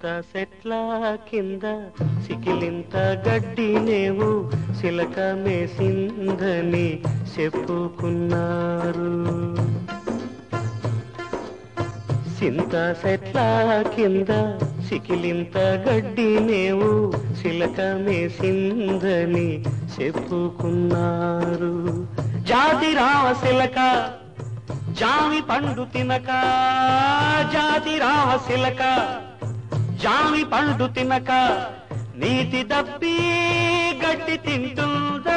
సింత సెట్ల కింద సికిలింత గడ్డి నేవు సిలక మేసిందని చెప్పుకున్నారు సింత సెట్ల కింద సికిలింత గడ్డి నేవు సిలక మేసిందని చెప్పుకున్నారు జాతి రావ సిలక జామి పండు తినక జాతి రావ సిలక జామి పండు తినక నీతి దప్పి గడ్డి తింటుందా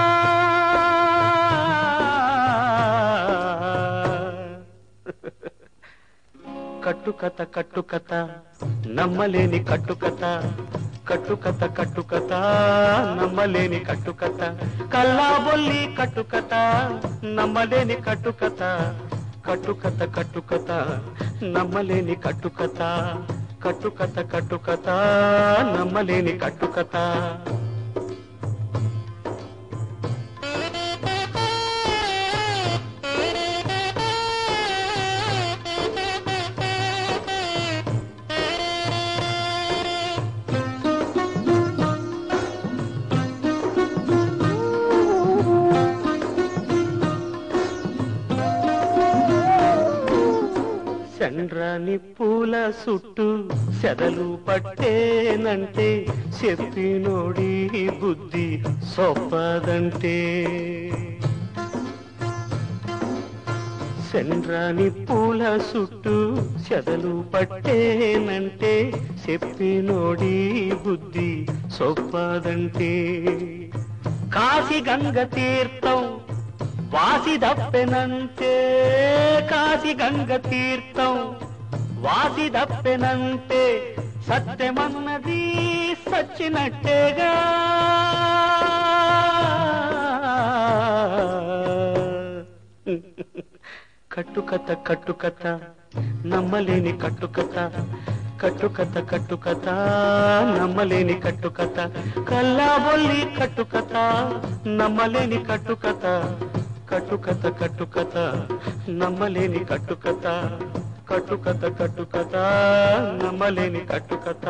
కట్టుకథ కట్టుకథ నమ్మలేని కట్టుకథ కట్టుకథ కట్టుకథ నమ్మలేని కట్టుకథ కల్లాబొల్లి కట్టుకథ నమ్మలేని కట్టుకథ కట్టుకథ కట్టుకథ నమ్మలేని కట్టుకథ కట్టుకథ కట్టుకథ నమ్మలేని కట్టుకథ చండ్రాని పూల సుట్టు సెదలు పట్టేనంటే చెప్పినోడి బుద్ధి సొప్పదంటే చండ్రాని పూల సుట్టు సెదలు పట్టేనంటే చెప్పినోడి బుద్ధి సొప్పదంటే కాశీ గంగ తీర్థం వాసి దప్పెనంటే కాశీ గంగ తీర్థం వాసి దప్పెనంటే సత్యమన్నది సచ్చినట్టేగా కట్టుకథ కట్టుకథ నమ్మలేని కట్టుకథ కట్టుకథ కట్టుకథ నమ్మలేని కట్టుకథ కల్లాబొల్లి కట్టుకథ నమ్మలేని కట్టుకథ కట్టుకథ కట్టుకథ నమ్మలేని కట్టుకథ కట్టుకథ కట్టుకథ నమ్మలేని కట్టుకథ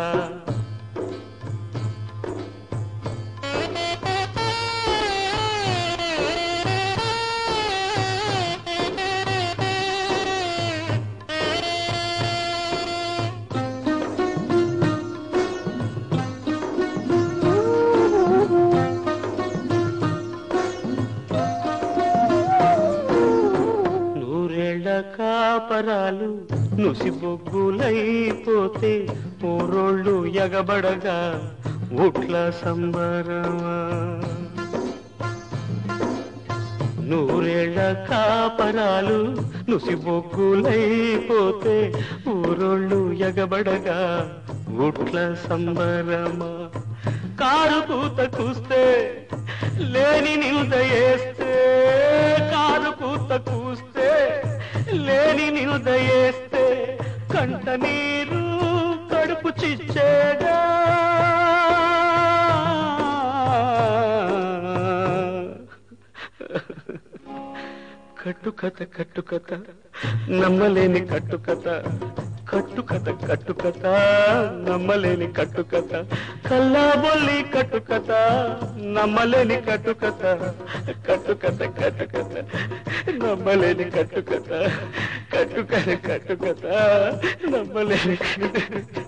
నూరేళ్ల కాపరాలు నుసిబొగ్గులైపోతే ఊరోళ్ళు ఎగబడగా ఉట్ల సంబరమా నూరేళ్ల కాపరాలు నుసిబొగ్గులైపోతే ఊరోళ్ళు ఎగబడగా ఉట్ల సంబరమా కారు కూత కూస్తే లేని నిలుద వేస్తే కారు కూత కూస్తే లేని నిలుద వేస్తే కంట నీరు కడుపు చిచ్చేగా కట్టుకథ కట్టుకథ నమ్మలేని కట్టుకథ కట్టుకథ కట్టుకథ నమ్మలేని కట్టుకథ కల్లాబొల్లి కట్టుకథ నమ్మలేని కట్టుకథ కట్టుకథ కట్టుకథ నమ్మలేని కట్టుకథ కట్టుకథ కట్టుకథ నమ్మలేని కట్టుకథ